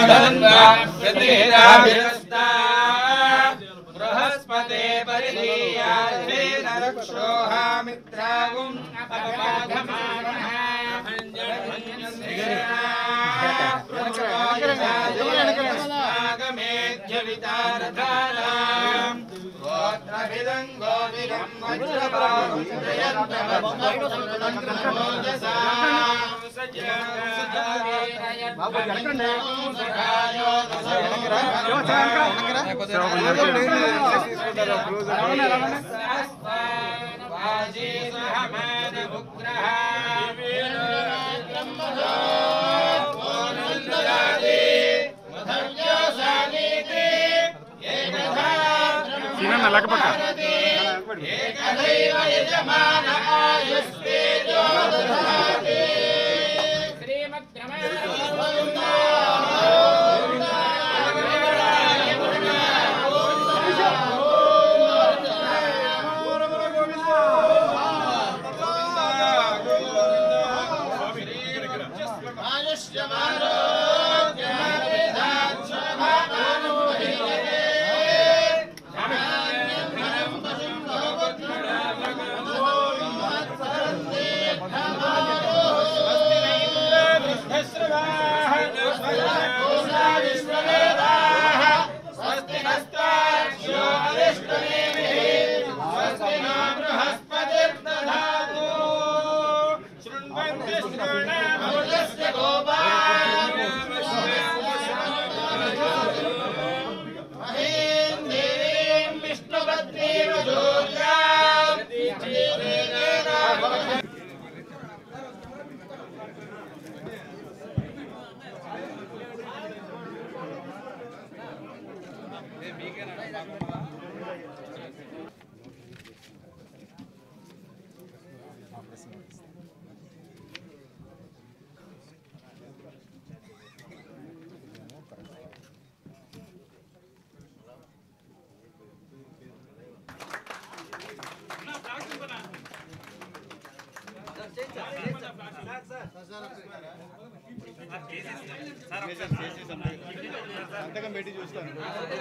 బృహస్పతే పరిధీయాధేన రక్షోహామిత్రాగుం ఆగమేధ్యవితారథానాం గోత్రభిదం గోవిదం వజ్రపావం సంతకం పెట్టి చూస్తాను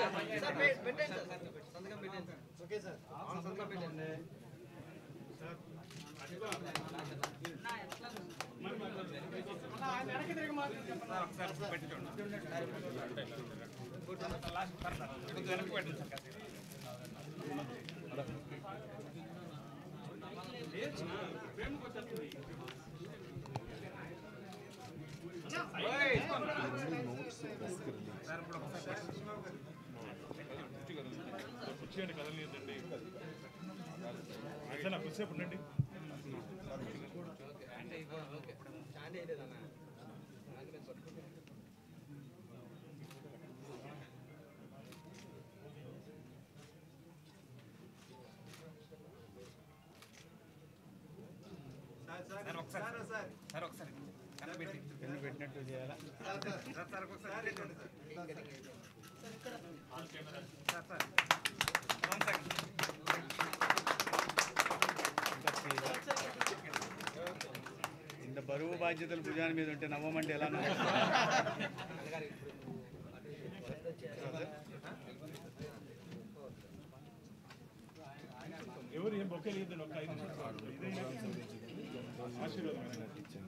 ఎన్ని పెట్టినట్టు చేయాలా ఇంత బరువు బాధ్యతలు భుజాన మీద ఉంటే నవ్వమంటే ఎలా నవ్వుతారు? ఎవరు ఏం బొక్కలు ఇద్దండి ఒక ఐదు నిమిషాలు ఇదైనా ఆశీర్వాదం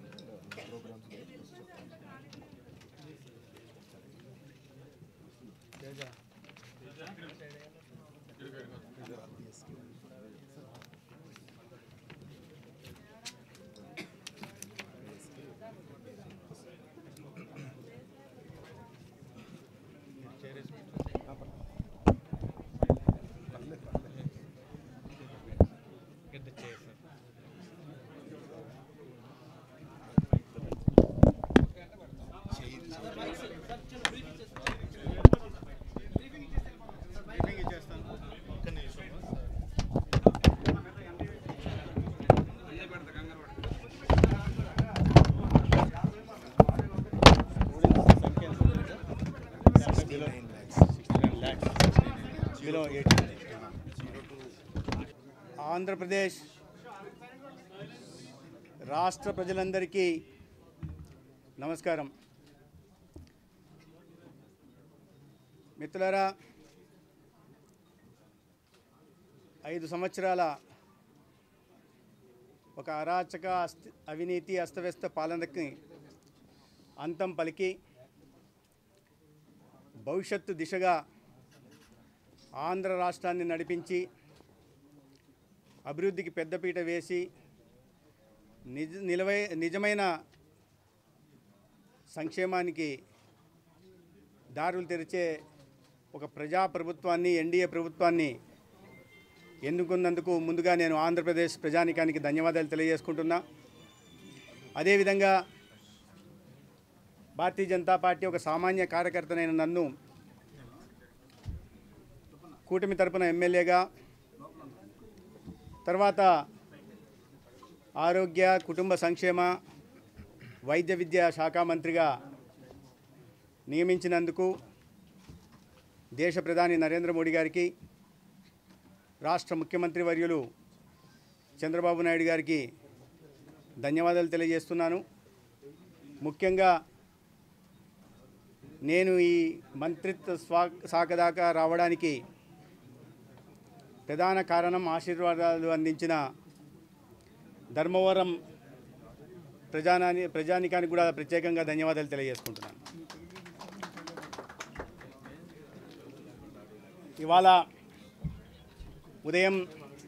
బ్రీఫింగ్ ఇచ్చేస్తాను బిలో ఎయిట్ ఆంధ్రప్రదేశ్ రాష్ట్ర ప్రజలందరికీ నమస్కారం మిత్రులారా ఐదు సంవత్సరాల ఒక అరాచక అస్త అవినీతి అస్తవ్యస్త పాలనకి అంతం పలికి భవిష్యత్తు దిశగా ఆంధ్ర రాష్ట్రాన్ని నడిపించి అభివృద్ధికి పెద్దపీట వేసి నిజ నిలవై నిజమైన సంక్షేమానికి దారులు తెరిచే ఒక ప్రజా ప్రభుత్వాన్ని ఎన్డీఏ ప్రభుత్వాన్ని ఎన్నుకున్నందుకు ముందుగా నేను ఆంధ్రప్రదేశ్ ప్రజానికానికి ధన్యవాదాలు తెలియజేసుకుంటున్నా అదేవిధంగా భారతీయ జనతా పార్టీ ఒక సామాన్య కార్యకర్తనైన నన్ను కూటమి తరపున ఎమ్మెల్యేగా తర్వాత ఆరోగ్య కుటుంబ సంక్షేమ వైద్య విద్యా శాఖ మంత్రిగా నియమించినందుకు దేశ ప్రధాని నరేంద్ర మోడీ గారికి రాష్ట్ర ముఖ్యమంత్రి వర్యులు చంద్రబాబు నాయుడు గారికి ధన్యవాదాలు తెలియజేస్తున్నాను ముఖ్యంగా నేను ఈ మంత్రిత్వ స్వా శాఖ దాకా రావడానికి ప్రధాన కారణం ఆశీర్వాదాలు అందించిన ధర్మవరం ప్రజానాని ప్రజానికానికి కూడా ప్రత్యేకంగా ధన్యవాదాలు తెలియజేసుకుంటున్నాను ఇవాళ ఉదయం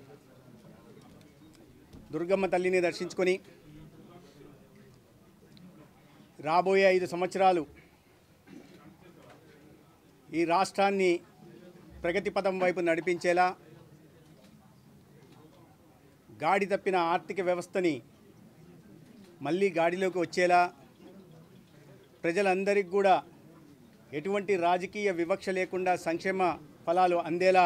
దుర్గమ్మ తల్లిని దర్శించుకొని రాబోయే ఐదు సంవత్సరాలు ఈ రాష్ట్రాన్ని ప్రగతి పథం వైపు నడిపించేలా గాడి తప్పిన ఆర్థిక వ్యవస్థని మళ్ళీ గాడిలోకి వచ్చేలా ప్రజలందరికీ కూడా ఎటువంటి రాజకీయ వివక్ష లేకుండా సంక్షేమ ఫలాలు అందేలా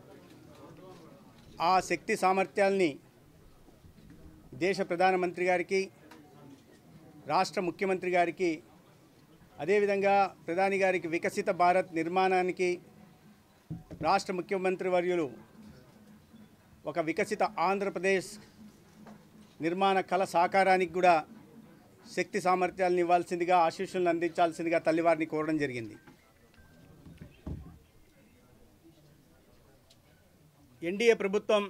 ఆ శక్తి సామర్థ్యాల్ని దేశ ప్రధానమంత్రి గారికి రాష్ట్ర ముఖ్యమంత్రి గారికి అదేవిధంగా ప్రధాని గారికి వికసిత భారత్ నిర్మాణానికి రాష్ట్ర ముఖ్యమంత్రి వర్యులు ఒక వికసిత ఆంధ్రప్రదేశ్ నిర్మాణ కళ సాకారానికి కూడా శక్తి సామర్థ్యాలను ఇవ్వాల్సిందిగా ఆశీస్సులను అందించాల్సిందిగా తల్లివారిని కోరడం జరిగింది ఎన్డీఏ ప్రభుత్వం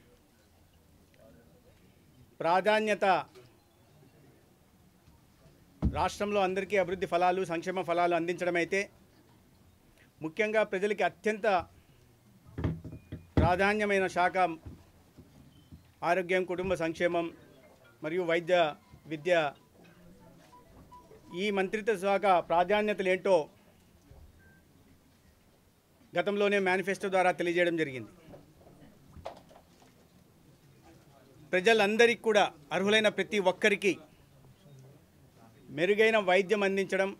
ప్రాధాన్యత రాష్ట్రంలో అందరికీ అభివృద్ధి ఫలాలు సంక్షేమ ఫలాలు అందించడం అయితే ముఖ్యంగా ప్రజలకి అత్యంత ప్రాధాన్యమైన శాఖ ఆరోగ్యం కుటుంబ సంక్షేమం మరియు వైద్య విద్య ఈ మంత్రిత్వ శాఖ ప్రాధాన్యతలు ఏంటో గతంలోనే మేనిఫెస్టో ద్వారా తెలియజేయడం జరిగింది ప్రజలందరికీ కూడా అర్హులైన ప్రతి ఒక్కరికి మెరుగైన వైద్యం అందించడం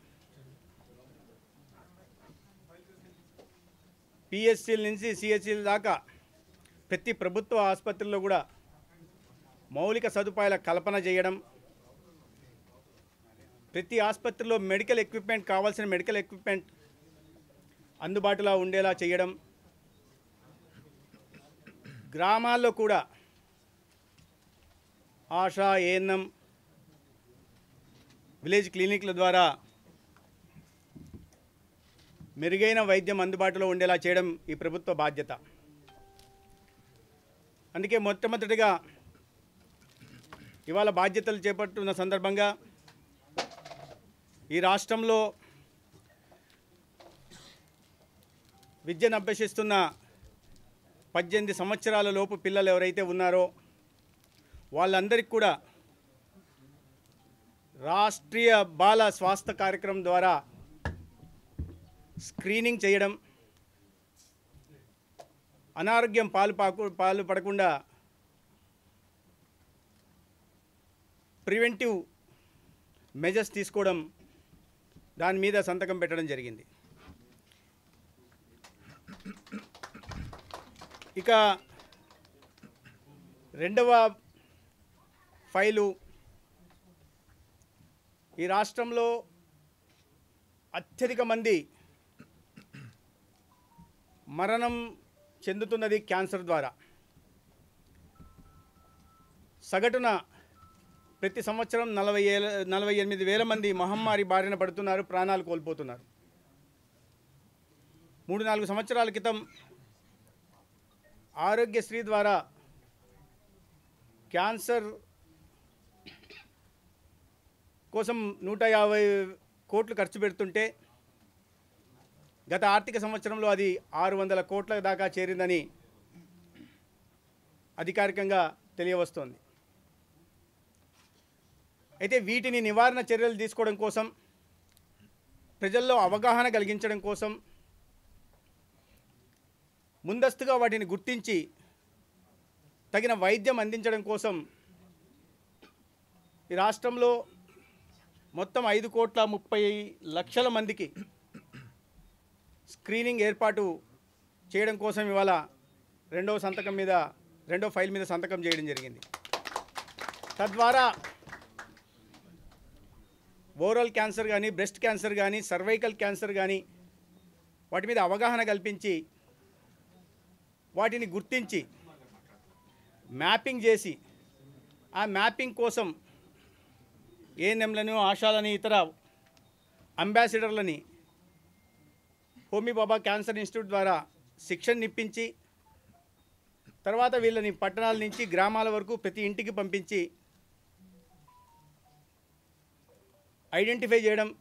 పిఎస్సీల నుంచి సిఎస్సీల దాకా ప్రతి ప్రభుత్వ ఆసుపత్రుల్లో కూడా మౌలిక సదుపాయాల కల్పన చేయడం ప్రతి ఆసుపత్రిలో మెడికల్ ఎక్విప్మెంట్ కావాల్సిన మెడికల్ ఎక్విప్మెంట్ అందుబాటులో ఉండేలా చేయడం గ్రామాల్లో కూడా ఆశా ఏఎన్ఎం విలేజ్ క్లినిక్ల ద్వారా మెరుగైన వైద్యం అందుబాటులో ఉండేలా చేయడం ఈ ప్రభుత్వ బాధ్యత అందుకే మొట్టమొదటిగా ఇవాళ బాధ్యతలు చేపట్టున్న సందర్భంగా ఈ రాష్ట్రంలో విద్యను అభ్యసిస్తున్న పద్దెనిమిది సంవత్సరాల లోపు పిల్లలు ఎవరైతే ఉన్నారో వాళ్ళందరికీ కూడా రాష్ట్రీయ బాల స్వాస్థ్య కార్యక్రమం ద్వారా స్క్రీనింగ్ చేయడం అనారోగ్యం పాలు పాకు పాలు పడకుండా ప్రివెంటివ్ మెజర్స్ తీసుకోవడం దాని మీద సంతకం పెట్టడం జరిగింది ఇక రెండవ ఫైలు ఈ రాష్ట్రంలో అత్యధిక మంది మరణం చెందుతున్నది క్యాన్సర్ ద్వారా సగటున ప్రతి సంవత్సరం నలభై ఏల నలభై ఎనిమిది వేల మంది మహమ్మారి బారిన పడుతున్నారు ప్రాణాలు కోల్పోతున్నారు మూడు నాలుగు సంవత్సరాల క్రితం ఆరోగ్యశ్రీ ద్వారా క్యాన్సర్ కోసం నూట యాభై కోట్లు ఖర్చు పెడుతుంటే గత ఆర్థిక సంవత్సరంలో అది ఆరు వందల కోట్ల దాకా చేరిందని అధికారికంగా తెలియవస్తోంది అయితే వీటిని నివారణ చర్యలు తీసుకోవడం కోసం ప్రజల్లో అవగాహన కలిగించడం కోసం ముందస్తుగా వాటిని గుర్తించి తగిన వైద్యం అందించడం కోసం ఈ రాష్ట్రంలో మొత్తం ఐదు కోట్ల ముప్పై లక్షల మందికి స్క్రీనింగ్ ఏర్పాటు చేయడం కోసం ఇవాళ రెండవ సంతకం మీద రెండో ఫైల్ మీద సంతకం చేయడం జరిగింది తద్వారా ఓరల్ క్యాన్సర్ కానీ బ్రెస్ట్ క్యాన్సర్ కానీ సర్వైకల్ క్యాన్సర్ కానీ వాటి మీద అవగాహన కల్పించి వాటిని గుర్తించి మ్యాపింగ్ చేసి ఆ మ్యాపింగ్ కోసం ఏఎన్ఎంలను ఆశాలని ఇతర అంబాసిడర్లని హోమీ బాబా క్యాన్సర్ ఇన్స్టిట్యూట్ ద్వారా శిక్షణ ఇప్పించి తర్వాత వీళ్ళని పట్టణాల నుంచి గ్రామాల వరకు ప్రతి ఇంటికి పంపించి ఐడెంటిఫై చేయడం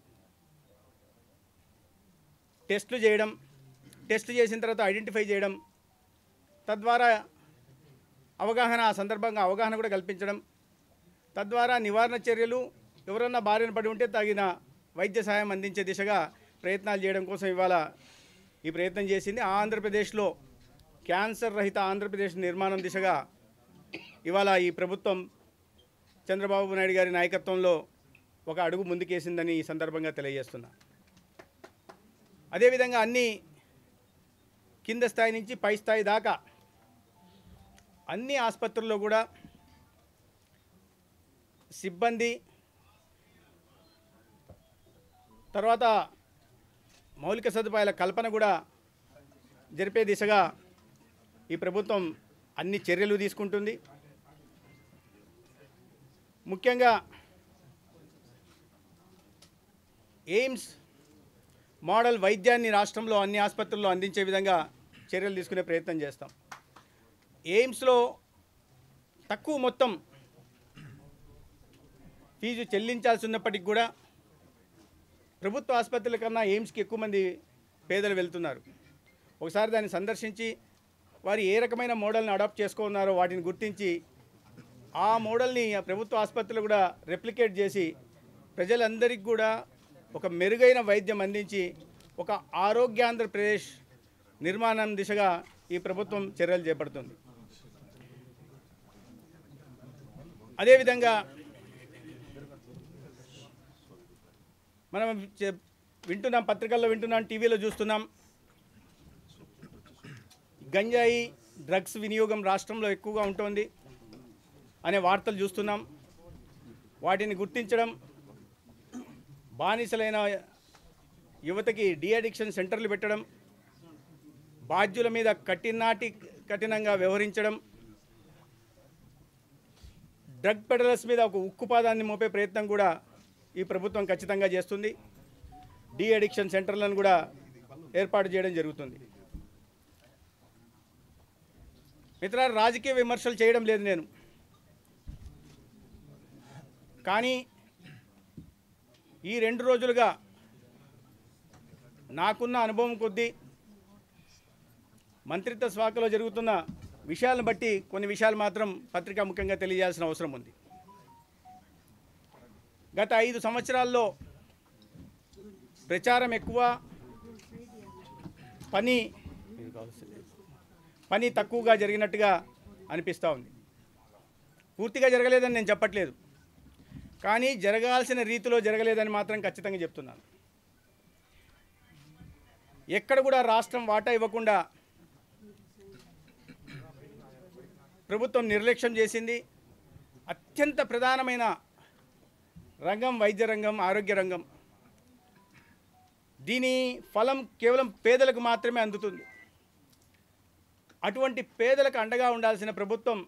టెస్టులు చేయడం టెస్ట్ చేసిన తర్వాత ఐడెంటిఫై చేయడం తద్వారా అవగాహన ఆ సందర్భంగా అవగాహన కూడా కల్పించడం తద్వారా నివారణ చర్యలు ఎవరన్నా బారిన పడి ఉంటే తగిన వైద్య సహాయం అందించే దిశగా ప్రయత్నాలు చేయడం కోసం ఇవాళ ఈ ప్రయత్నం చేసింది ఆంధ్రప్రదేశ్లో క్యాన్సర్ రహిత ఆంధ్రప్రదేశ్ నిర్మాణం దిశగా ఇవాళ ఈ ప్రభుత్వం చంద్రబాబు నాయుడు గారి నాయకత్వంలో ఒక అడుగు ముందుకేసిందని ఈ సందర్భంగా తెలియజేస్తున్నా అదేవిధంగా అన్ని కింద స్థాయి నుంచి పై స్థాయి దాకా అన్ని ఆసుపత్రుల్లో కూడా సిబ్బంది తర్వాత మౌలిక సదుపాయాల కల్పన కూడా జరిపే దిశగా ఈ ప్రభుత్వం అన్ని చర్యలు తీసుకుంటుంది ముఖ్యంగా ఎయిమ్స్ మోడల్ వైద్యాన్ని రాష్ట్రంలో అన్ని ఆసుపత్రుల్లో అందించే విధంగా చర్యలు తీసుకునే ప్రయత్నం చేస్తాం ఎయిమ్స్లో తక్కువ మొత్తం ఫీజు చెల్లించాల్సి ఉన్నప్పటికి కూడా ప్రభుత్వ ఆసుపత్రుల కన్నా ఎయిమ్స్కి ఎక్కువ మంది పేదలు వెళ్తున్నారు ఒకసారి దాన్ని సందర్శించి వారు ఏ రకమైన మోడల్ని అడాప్ట్ చేసుకున్నారో వాటిని గుర్తించి ఆ మోడల్ని ఆ ప్రభుత్వ ఆసుపత్రులు కూడా రెప్లికేట్ చేసి ప్రజలందరికీ కూడా ఒక మెరుగైన వైద్యం అందించి ఒక ఆరోగ్యాంధ్రప్రదేశ్ నిర్మాణం దిశగా ఈ ప్రభుత్వం చర్యలు చేపడుతుంది అదేవిధంగా మనం చె- వింటున్నాం పత్రికల్లో వింటున్నాం టీవీలో చూస్తున్నాం గంజాయి డ్రగ్స్ వినియోగం రాష్ట్రంలో ఎక్కువగా ఉంటుంది అనే వార్తలు చూస్తున్నాం వాటిని గుర్తించడం బానిసలైన యువతకి డిఅడిక్షన్ సెంటర్లు పెట్టడం బాధ్యుల మీద కఠినాటి కఠినంగా వ్యవహరించడం డ్రగ్ పెడలర్స్ మీద ఒక ఉక్కుపాదాన్ని మోపే ప్రయత్నం కూడా ఈ ప్రభుత్వం ఖచ్చితంగా చేస్తుంది డి అడిక్షన్ సెంటర్లను కూడా ఏర్పాటు చేయడం జరుగుతుంది మిత్రులారా రాజకీయ విమర్శలు చేయడం లేదు నేను కానీ ఈ రెండు రోజులుగా నాకున్న అనుభవం కొద్దీ మంత్రిత్వ శాఖలో జరుగుతున్న విషయాలను బట్టి కొన్ని విషయాలు మాత్రం పత్రికా ముఖ్యంగా తెలియజేయాల్సిన అవసరం ఉంది గత ఐదు సంవత్సరాల్లో ప్రచారం ఎక్కువ పని పని తక్కువగా జరిగినట్టుగా అనిపిస్తూ ఉంది పూర్తిగా జరగలేదని నేను చెప్పట్లేదు కానీ జరగాల్సిన రీతిలో జరగలేదని మాత్రం ఖచ్చితంగా చెప్తున్నాను ఎక్కడ కూడా రాష్ట్రం వాటా ఇవ్వకుండా ప్రభుత్వం నిర్లక్ష్యం చేసింది అత్యంత ప్రధానమైన రంగం వైద్య రంగం ఆరోగ్య రంగం దీని ఫలం కేవలం పేదలకు మాత్రమే అందుతుంది అటువంటి పేదలకు అండగా ఉండాల్సిన ప్రభుత్వం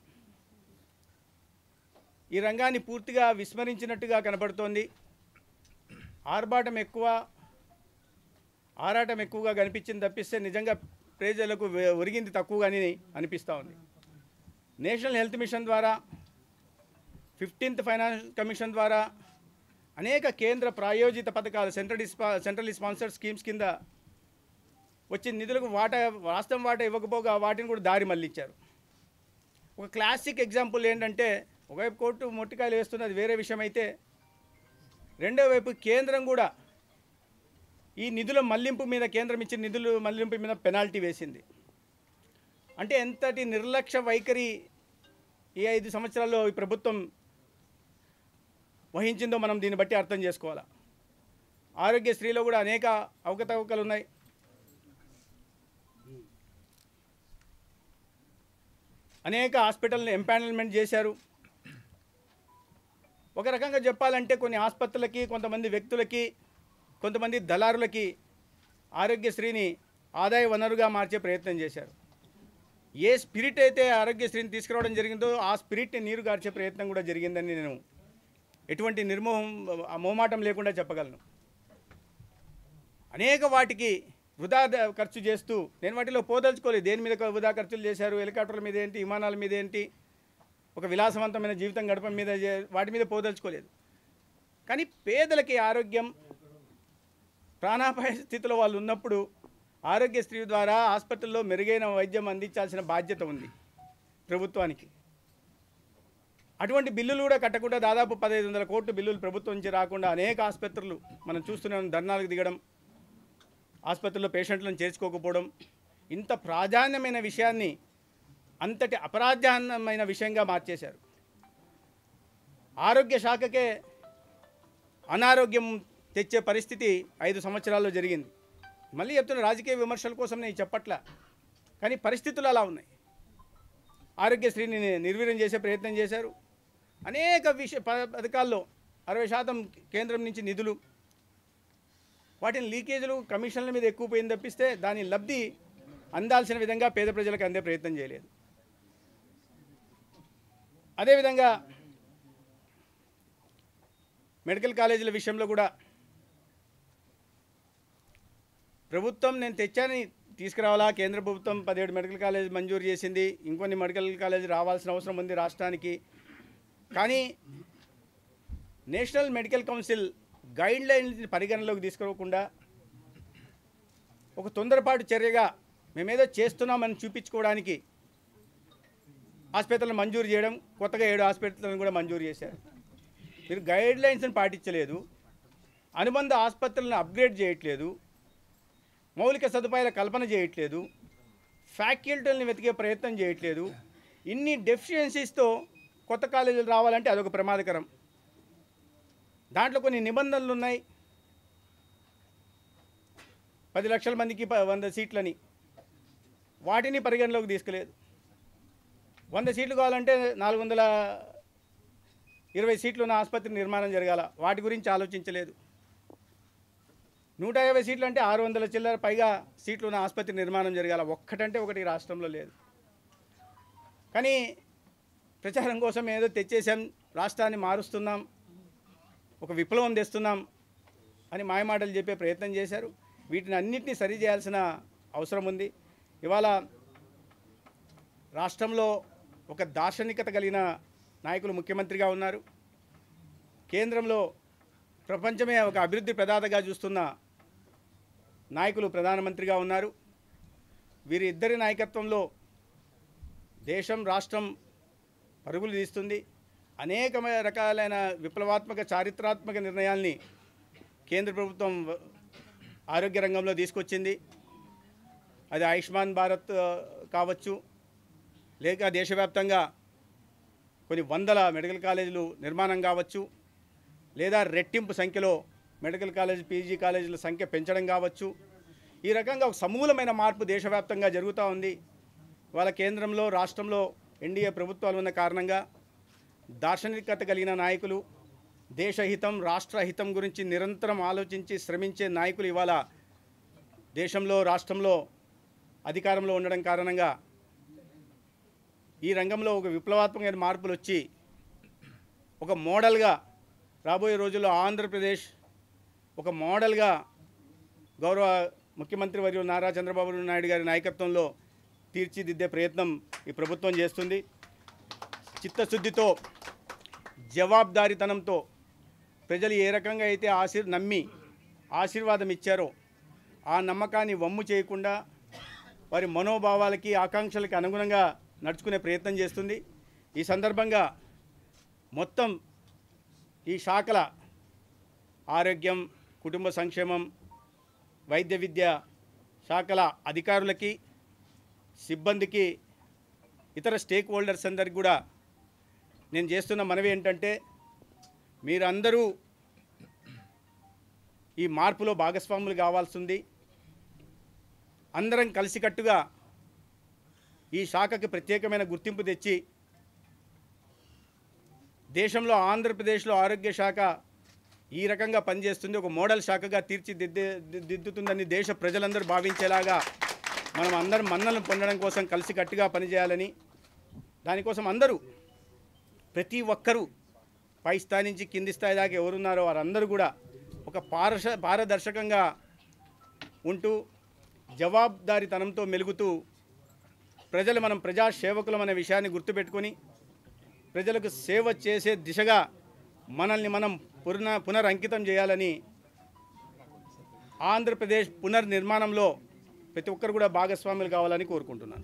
ఈ రంగాన్ని పూర్తిగా విస్మరించినట్టుగా కనబడుతోంది ఆర్భాటం ఎక్కువ ఆరాటం ఎక్కువగా కనిపించింది తప్పిస్తే నిజంగా ప్రజలకు వె- ఒరిగింది తక్కువగాని అనిపిస్తూ ఉంది నేషనల్ హెల్త్ మిషన్ ద్వారా ఫిఫ్టీన్త్ ఫైనాన్స్ కమిషన్ ద్వారా అనేక కేంద్ర ప్రాయోజిత పథకాలు సెంట్రల్ స్పా సెంట్రల్ స్పాన్సర్డ్ స్కీమ్స్ కింద వచ్చిన నిధులకు వాటా వాస్తవం వాటా ఇవ్వకపోగా వాటిని కూడా దారి మళ్ళించారు ఒక క్లాసిక్ ఎగ్జాంపుల్ ఏంటంటే ఒకవైపు కోర్టు మొట్టికాయలు వేస్తున్నది వేరే విషయం అయితే రెండో వైపు కేంద్రం కూడా ఈ నిధుల మళ్లింపు మీద కేంద్రం ఇచ్చిన నిధులు మళ్లింపు మీద పెనాల్టీ వేసింది అంటే ఎంతటి నిర్లక్ష్య వైఖరి ఈ ఐదు సంవత్సరాల్లో ఈ ప్రభుత్వం వహించిందో మనం దీన్ని బట్టి అర్థం చేసుకోవాలా ఆరోగ్యశ్రీలో కూడా అనేక అవకతవకలు ఉన్నాయి అనేక హాస్పిటల్ని ఎంపానల్మెంట్ చేశారు ఒక రకంగా చెప్పాలంటే కొన్ని ఆసుపత్రులకి కొంతమంది వ్యక్తులకి కొంతమంది దళారులకి ఆరోగ్యశ్రీని ఆదాయ వనరుగా మార్చే ప్రయత్నం చేశారు ఏ స్పిరిట్ అయితే ఆరోగ్యశ్రీని తీసుకురావడం జరిగిందో ఆ స్పిరిట్ని నీరు గార్చే ప్రయత్నం కూడా జరిగిందని నేను ఎటువంటి నిర్మోహం ఆ మోమాటం లేకుండా చెప్పగలను అనేక వాటికి వృధా ద- ఖర్చు చేస్తూ నేను వాటిలో పోదలుచుకోలేదు దేని మీద వృధా ఖర్చులు చేశారు హెలికాప్టర్ల మీద ఏంటి విమానాల మీద ఏంటి ఒక విలాసవంతమైన జీవితం గడపం మీద చే- వాటి మీద పోదలుచుకోలేదు కానీ పేదలకి ఆరోగ్యం ప్రాణాపాయ స్థితిలో వాళ్ళు ఉన్నప్పుడు ఆరోగ్యశ్రీ ద్వారా ఆసుపత్రుల్లో మెరుగైన వైద్యం అందించాల్సిన బాధ్యత ఉంది ప్రభుత్వానికి అటువంటి బిల్లులు కూడా కట్టకుండా దాదాపు పదహైదు వందల కోట్ల బిల్లులు ప్రభుత్వం నుంచి రాకుండా అనేక ఆసుపత్రులు మనం చూస్తున్నాం ధర్నాలకు దిగడం ఆసుపత్రుల్లో పేషెంట్లను చేర్చుకోకపోవడం ఇంత ప్రాధాన్యమైన విషయాన్ని అంతటి అపరాధాన్యమైన విషయంగా మార్చేశారు ఆరోగ్య శాఖకే అనారోగ్యం తెచ్చే పరిస్థితి ఐదు సంవత్సరాల్లో జరిగింది మళ్ళీ చెప్తున్న రాజకీయ విమర్శల కోసం నేను చెప్పట్లా కానీ పరిస్థితులు అలా ఉన్నాయి ఆరోగ్యశ్రీని నిర్వీర్యం చేసే ప్రయత్నం చేశారు అనేక విషయ ప- పథకాల్లో అరవై శాతం కేంద్రం నుంచి నిధులు వాటిని లీకేజీలు కమిషన్ల మీద ఎక్కువ పోయింది తప్పిస్తే దాని లబ్ధి అందాల్సిన విధంగా పేద ప్రజలకు అందే ప్రయత్నం చేయలేదు అదేవిధంగా మెడికల్ కాలేజీల విషయంలో కూడా ప్రభుత్వం నేను తెచ్చానని తీసుకురావాలా కేంద్ర ప్రభుత్వం పదిహేడు మెడికల్ కాలేజ్ మంజూరు చేసింది ఇంకొన్ని మెడికల్ కాలేజ్ రావాల్సిన అవసరం ఉంది రాష్ట్రానికి కానీ national medical council guidelines పరిగణలోకి తీసుకోకుండా ఒక తొందరపాటు చర్యగా మేమేదో చేస్తున్నామని చూపించుకోవడానికి హాస్పిటల్ మంజూరు చేయడం కొత్తగా ఏడు హాస్పిటల్లను కూడా మంజూరు చేశారు మీరు గైడ్ లైన్స్ని పాటించలేదు అనుబంధ ఆసుపత్రులను అప్గ్రేడ్ చేయట్లేదు మౌలిక సదుపాయాల కల్పన చేయట్లేదు ఫ్యాకల్టీలను వెతికే ప్రయత్నం చేయట్లేదు ఇన్ని డెఫిషియన్సీస్తో కొత్త కాలేజీలు రావాలంటే అదొక ప్రమాదకరం దాంట్లో కొన్ని నిబంధనలు ఉన్నాయి పది లక్షల మందికి ప- వంద సీట్లని వాటిని పరిగణలోకి తీసుకులేదు వంద సీట్లు కావాలంటే నాలుగు వందల ఇరవై సీట్లు ఉన్న ఆసుపత్రి నిర్మాణం జరగాల వాటి గురించి ఆలోచించలేదు నూట యాభై సీట్లు అంటే ఆరు వందల చిల్లర పైగా సీట్లు ఉన్న ఆసుపత్రి నిర్మాణం జరగాల ఒక్కటంటే ఒకటి రాష్ట్రంలో లేదు కానీ ప్రచారం కోసం ఏదో తెచ్చేసాం రాష్ట్రాన్ని మారుస్తున్నాం ఒక విప్లవం తెస్తున్నాం అని మాయమాటలు చెప్పే ప్రయత్నం చేశారు వీటిని అన్నింటినీ సరి చేయాల్సిన అవసరం ఉంది ఇవాళ రాష్ట్రంలో ఒక దార్శనికత కలిగిన నాయకులు ముఖ్యమంత్రిగా ఉన్నారు కేంద్రంలో ప్రపంచమే ఒక అభివృద్ధి ప్రదాతగా చూస్తున్న నాయకులు ప్రధానమంత్రిగా ఉన్నారు వీరి ఇద్దరి నాయకత్వంలో దేశం రాష్ట్రం పరుగులు తీస్తుంది అనేక రకాలైన విప్లవాత్మక చారిత్రాత్మక నిర్ణయాల్ని కేంద్ర ప్రభుత్వం వ- ఆరోగ్య రంగంలో తీసుకొచ్చింది అది ఆయుష్మాన్ భారత్ ఆ, కావచ్చు లేక దేశవ్యాప్తంగా కొన్ని వందల మెడికల్ కాలేజీలు నిర్మాణం కావచ్చు లేదా రెట్టింపు సంఖ్యలో మెడికల్ కాలేజ్ పీజీ కాలేజీల సంఖ్య పెంచడం కావచ్చు ఈ రకంగా ఒక సమూలమైన మార్పు దేశవ్యాప్తంగా జరుగుతూ ఉంది వాళ్ళ కేంద్రంలో రాష్ట్రంలో ఎన్డీఏ ప్రభుత్వాలు ఉన్న కారణంగా దార్శనికత కలిగిన నాయకులు దేశహితం రాష్ట్రహితం గురించి నిరంతరం ఆలోచించి శ్రమించే నాయకులు ఇవాళ దేశంలో రాష్ట్రంలో అధికారంలో ఉండడం కారణంగా ఈ రంగంలో ఒక విప్లవాత్మకమైన మార్పులు వచ్చి ఒక మోడల్గా రాబోయే రోజుల్లో ఆంధ్రప్రదేశ్ ఒక మోడల్గా గౌరవ ముఖ్యమంత్రి వర్యులు నారా చంద్రబాబు నాయుడు గారి నాయకత్వంలో తీర్చిదిద్దే ప్రయత్నం ఈ ప్రభుత్వం చేస్తుంది చిత్తశుద్ధితో జవాబుదారీతనంతో ప్రజలు ఏ రకంగా అయితే ఆశీర్ నమ్మి ఆశీర్వాదం ఇచ్చారో ఆ నమ్మకాన్ని వమ్ము చేయకుండా వారి మనోభావాలకి ఆకాంక్షలకి అనుగుణంగా నడుచుకునే ప్రయత్నం చేస్తుంది ఈ సందర్భంగా మొత్తం ఈ శాఖల ఆరోగ్యం కుటుంబ సంక్షేమం వైద్య విద్య శాఖల అధికారులకి సిబ్బందికి ఇతర స్టేక్ హోల్డర్స్ అందరికి కూడా నేను చేస్తున్న మనవి ఏంటంటే మీరందరూ ఈ మార్పులో భాగస్వాములు కావాల్సింది అందరం కలిసికట్టుగా ఈ శాఖకి ప్రత్యేకమైన గుర్తింపు తెచ్చి దేశంలో ఆంధ్రప్రదేశ్లో ఆరోగ్య శాఖ ఈ రకంగా పనిచేస్తుంది ఒక మోడల్ శాఖగా తీర్చిదిద్దే ది- దిద్దుతుందని దేశ ప్రజలందరూ భావించేలాగా మనం అందరం మన్నలను పొందడం కోసం కలిసికట్టుగా పనిచేయాలని దానికోసం అందరూ ప్రతి ఒక్కరూ పై స్థాయి నుంచి కింది స్థాయి దాకా ఎవరున్నారో వారందరూ కూడా ఒక పారశ పారదర్శకంగా ఉంటూ జవాబుదారీతనంతో మెలుగుతూ ప్రజలు మనం ప్రజా సేవకులం అనే విషయాన్ని గుర్తుపెట్టుకొని ప్రజలకు సేవ చేసే దిశగా మనల్ని మనం పునః పునరంకితం చేయాలని ఆంధ్రప్రదేశ్ పునర్నిర్మాణంలో ప్రతి ఒక్కరు కూడా భాగస్వాములు కావాలని కోరుకుంటున్నాను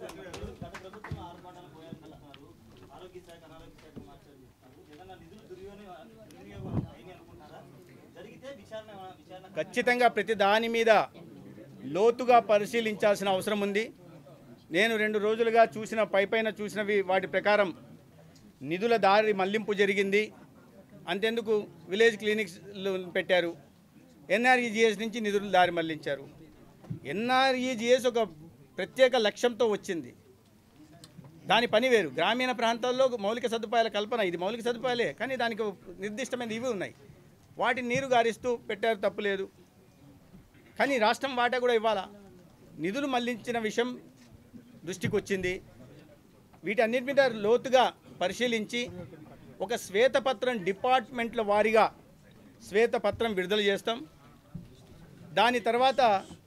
ఆరోగ్య శాఖ అనారోగ్య శాఖ మార్చాలని చెప్తున్నారు ఏదన్నా నిధులు దుర్వినియోగం దుర్వినియోగం అయినాయి అనుకుంటారా జరిగితే విచారణ విచారణ ఖచ్చితంగా ప్రతి దాని మీద లోతుగా పరిశీలించాల్సిన అవసరం ఉంది నేను రెండు రోజులుగా చూసిన పైపైన చూసినవి వాటి ప్రకారం నిధుల దారి మళ్లింపు జరిగింది అంతెందుకు విలేజ్ క్లినిక్స్లు పెట్టారు ఎన్ఆర్ఈజిఎస్ నుంచి నిధులు దారి మళ్లించారు ఎన్ఆర్ఈజిఎస్ ఒక ప్రత్యేక లక్ష్యంతో వచ్చింది దాని పని వేరు గ్రామీణ ప్రాంతాల్లో మౌలిక సదుపాయాల కల్పన ఇది మౌలిక సదుపాయాలే కానీ దానికి నిర్దిష్టమైన ఇవి ఉన్నాయి వాటిని నీరు గారిస్తూ పెట్టారు తప్పులేదు కానీ రాష్ట్రం వాటా కూడా ఇవ్వాలా నిధులు మళ్లించిన విషయం దృష్టికి వచ్చింది వీటన్నిటి మీద లోతుగా పరిశీలించి ఒక శ్వేతపత్రం డిపార్ట్మెంట్ల వారీగా శ్వేతపత్రం విడుదల చేస్తాం దాని తర్వాత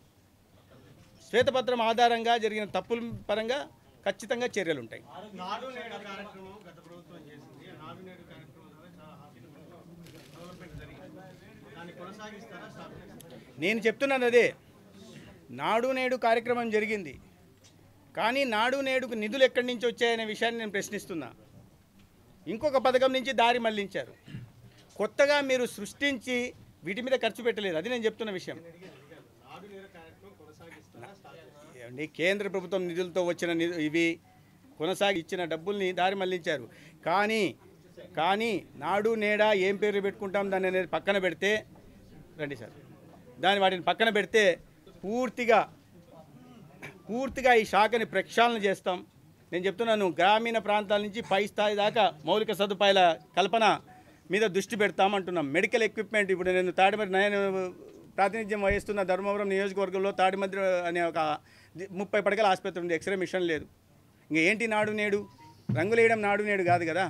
శ్వేతపత్రం ఆధారంగా జరిగిన తప్పుల పరంగా ఖచ్చితంగా చర్యలు ఉంటాయి నాడు నేడు కార్యక్రమం గత ప్రభుత్వం చేసింది ఆ నాడు నేడు కార్యక్రమం ద్వారా చాలా హాస్పిటల్లో డెవలప్మెంట్ జరిగింది దాన్ని కొనసాగిస్తారా స్టాప్ చేస్తారా నేను చెప్తున్నాను అదే నాడు నేడు కార్యక్రమం జరిగింది కానీ నాడు నేడుకు నిధులు ఎక్కడి నుంచి వచ్చాయనే విషయాన్ని నేను ప్రశ్నిస్తున్నా ఇంకొక పథకం నుంచి దారి మళ్లించారు కొత్తగా మీరు సృష్టించి వీటి మీద ఖర్చు పెట్టలేదు అది నేను చెప్తున్న విషయం నాడు నేడు కార్యక్రమం కొనసాగిస్తారా స్టాప్ చేస్తారా ఏమండి కేంద్ర ప్రభుత్వం నిధులతో వచ్చిన నిధు ఇవి కొనసాగి ఇచ్చిన డబ్బుల్ని దారి మళ్లించారు కానీ కానీ నాడు నేడా ఏం పేరు పెట్టుకుంటాం దాన్ని అనేది పక్కన పెడితే రండి సార్ దాని వాటిని పక్కన పెడితే పూర్తిగా పూర్తిగా ఈ శాఖని ప్రక్షాళన చేస్తాం నేను చెప్తున్నాను గ్రామీణ ప్రాంతాల నుంచి పై స్థాయి దాకా మౌలిక సదుపాయాల కల్పన మీద దృష్టి పెడతాం అంటున్నాం మెడికల్ ఎక్విప్మెంట్ ఇప్పుడు నేను తాడిమరి నేను ప్రాతినిధ్యం వహిస్తున్న ధర్మవరం నియోజకవర్గంలో తాడిమద్రి అనే ఒక ది- ముప్పై పడకల ఆసుపత్రి ఉంది ఎక్స్రే మిషన్ లేదు ఇంకా ఏంటి నాడు నేడు రంగులేయడం నాడు నేడు కాదు కదా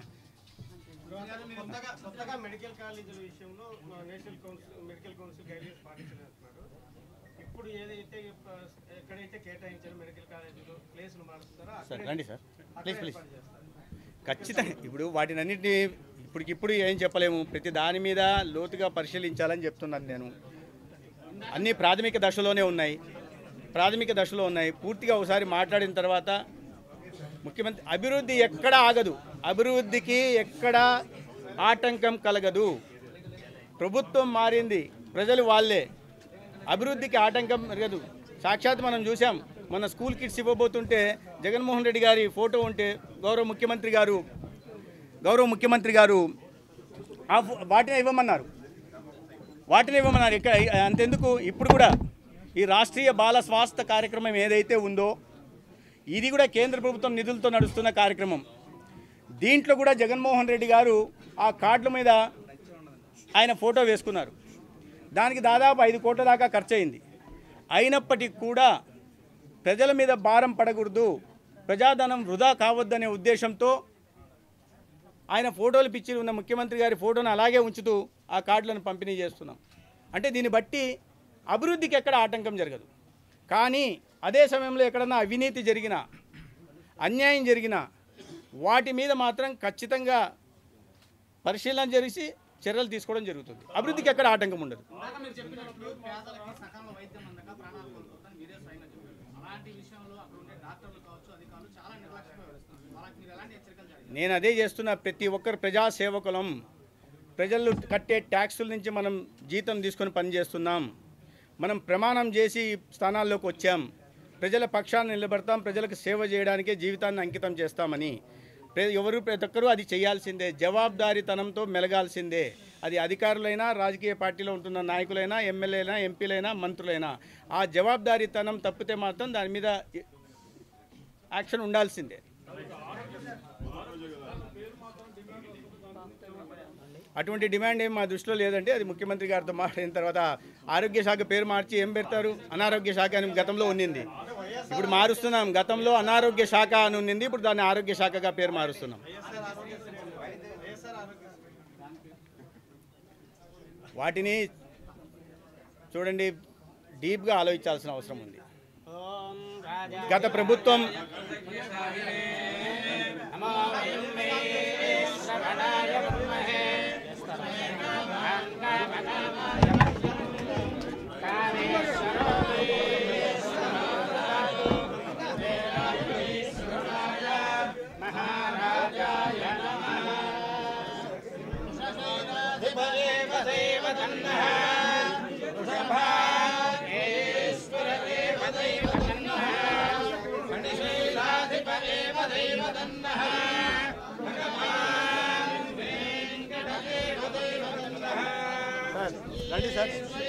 కొత్తగా కొత్తగా మెడికల్ కాలేజీల విషయంలో మా national council medical council guidelines పాటించాలంటున్నారు ఇప్పుడు ఏదైతే ఆ, ఎక్కడైతే కేటాయించారో మెడికల్ కాలేజీలో ప్లేస్లు మారుస్తారో సార్ అక్కడే రండి సార్ అక్కడే ప్లీజ్ ప్లీజ్ ఏర్పాటు చేస్తారు ఖచ్చితంగా ఇప్పుడు వాటిని అన్నింటినీ ఇప్పటికిప్పుడు ఏం చెప్పలేము ప్రతి దాని మీద లోతుగా పరిశీలించాలని చెప్తున్నాను నేను అన్నీ ప్రాథమిక దశలోనే ఉన్నాయి ప్రాథమిక దశలో ఉన్నాయి పూర్తిగా ఒకసారి మాట్లాడిన తర్వాత ముఖ్యమంత్రి అభివృద్ధి ఎక్కడ ఆగదు అభివృద్ధికి ఎక్కడ ఆటంకం కలగదు ప్రభుత్వం మారింది ప్రజలు వాళ్ళే అభివృద్ధికి ఆటంకం కలగదు సాక్షాత్ మనం చూసాం మన స్కూల్ కిట్స్ ఇవ్వబోతుంటే జగన్మోహన్ రెడ్డి గారి ఫోటో ఉంటే గౌరవ ముఖ్యమంత్రి గారు గౌరవ ముఖ్యమంత్రి గారు ఆ ఫో- వాటిని ఇవ్వమన్నారు వాటిని ఇవ్వమన్నారు ఇక్కడ అంతెందుకు ఇప్పుడు కూడా ఈ రాష్ట్రీయ బాల స్వాస్థ్య కార్యక్రమం ఏదైతే ఉందో ఇది కూడా కేంద్ర ప్రభుత్వం నిధులతో నడుస్తున్న కార్యక్రమం దీంట్లో కూడా జగన్మోహన్ రెడ్డి గారు ఆ కార్డుల మీద ఆయన ఫోటో వేసుకున్నారు దానికి దాదాపు ఐదు కోట్ల దాకా ఖర్చు అయింది అయినప్పటికీ కూడా ప్రజల మీద భారం పడకూడదు ప్రజాధనం వృధా కావద్దనే ఉద్దేశంతో ఆయన ఫోటోలు పిచ్చి ఉన్న ముఖ్యమంత్రి గారి ఫోటోను అలాగే ఉంచుతూ ఆ కార్డులను పంపిణీ చేస్తున్నాం అంటే దీన్ని బట్టి అభివృద్ధికి ఎక్కడ ఆటంకం జరగదు కానీ అదే సమయంలో ఎక్కడన్నా అవినీతి జరిగినా అన్యాయం జరిగినా వాటి మీద మాత్రం ఖచ్చితంగా పరిశీలన చేసి చర్యలు తీసుకోవడం జరుగుతుంది అభివృద్ధికి ఎక్కడ ఆటంకం ఉండదు ఇందాక మీరు చెప్పినప్పుడు పేదలకి సకాల వైద్యం అందక ప్రాణాలు కోల్పోతారని మీరే స్వయంగా చెప్పారు అలాంటి విషయంలో అక్కడ ఉండే డాక్టర్లు కావచ్చు అధికారులు చాలా నిర్లక్ష్యంగా వ్యవహరిస్తున్నారు వాళ్ళకి మీరు ఎలాంటి హెచ్చరికలు జరిగారు నేను అదే చేస్తున్న ప్రతి ఒక్కరు ప్రజాసేవకులం ప్రజలు కట్టే ట్యాక్సుల నుంచి మనం జీతం తీసుకొని పనిచేస్తున్నాం మనం ప్రమాణం చేసి ఈ స్థానాల్లోకి వచ్చాం ప్రజల పక్షాన్ని నిలబడతాం ప్రజలకు సేవ చేయడానికే జీవితాన్ని అంకితం చేస్తామని ప్ర- ఎవరు ప్రతి ఒక్కరూ అది చేయాల్సిందే జవాబుదారీతనంతో మెలగాల్సిందే అది అధికారులైనా రాజకీయ పార్టీలో ఉంటున్న నాయకులైనా ఎమ్మెల్యేలైనా ఎంపీలైనా మంత్రులైనా ఆ జవాబుదారీతనం తప్పితే మాత్రం దాని మీద యాక్షన్ ఉండాల్సిందే అటువంటి డిమాండ్ ఏం మా దృష్టిలో లేదంటే అది ముఖ్యమంత్రి గారితో మాట్లాడిన తర్వాత ఆరోగ్య శాఖ పేరు మార్చి ఏం పెడతారు అనారోగ్య శాఖ అని గతంలో ఉన్నింది ఇప్పుడు మారుస్తున్నాం గతంలో అనారోగ్య శాఖ అని ఉన్నింది ఇప్పుడు దాన్ని ఆరోగ్య శాఖగా పేరు మారుస్తున్నాం వాటిని చూడండి డీప్గా ఆలోచించాల్సిన అవసరం ఉంది గత ప్రభుత్వం రండి సార్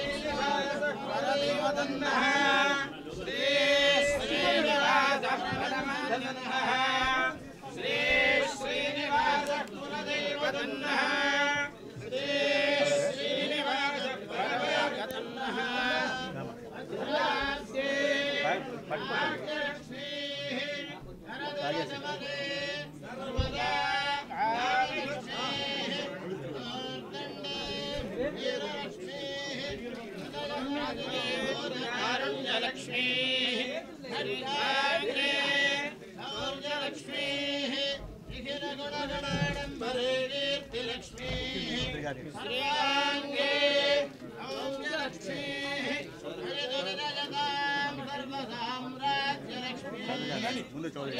ముందు చూడండి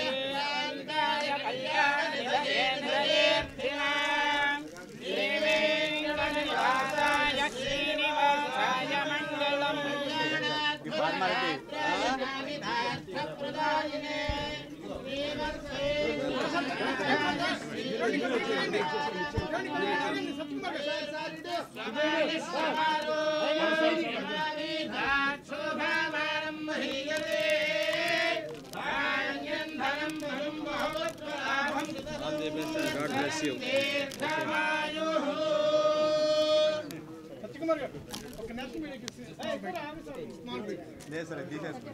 ఈ ఫార్మాలిటీ లేదు సార్ తీసేసుకోండి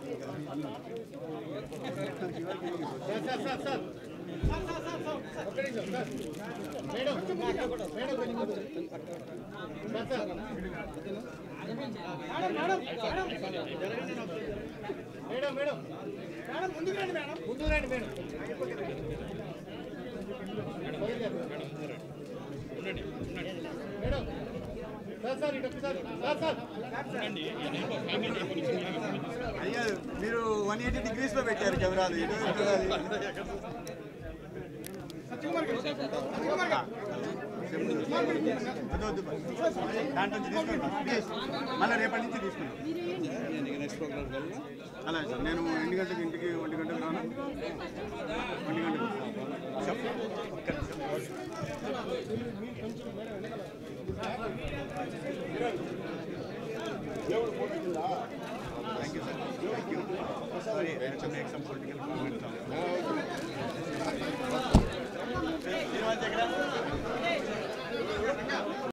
అయ్యా మీరు వన్ ఎయిటీ డిగ్రీస్ లో పెట్టారు కెమెరాలు ఇటు ఇటు వద్దు, వద్దు. దాంట్లో నుంచి తీసుకోండి ప్లీజ్ మళ్ళీ రేపటి నుంచి తీసుకోండి అలాగే సార్ నేను ఎన్ని గంటలకు ఇంటికి ఒంటి గంటకు రాను ఒంటి గంటకు ఒక్క నిమిషం. Thank you, sir. Thank you. Sorry, I had to make some political comments. Srinivas దగ్గర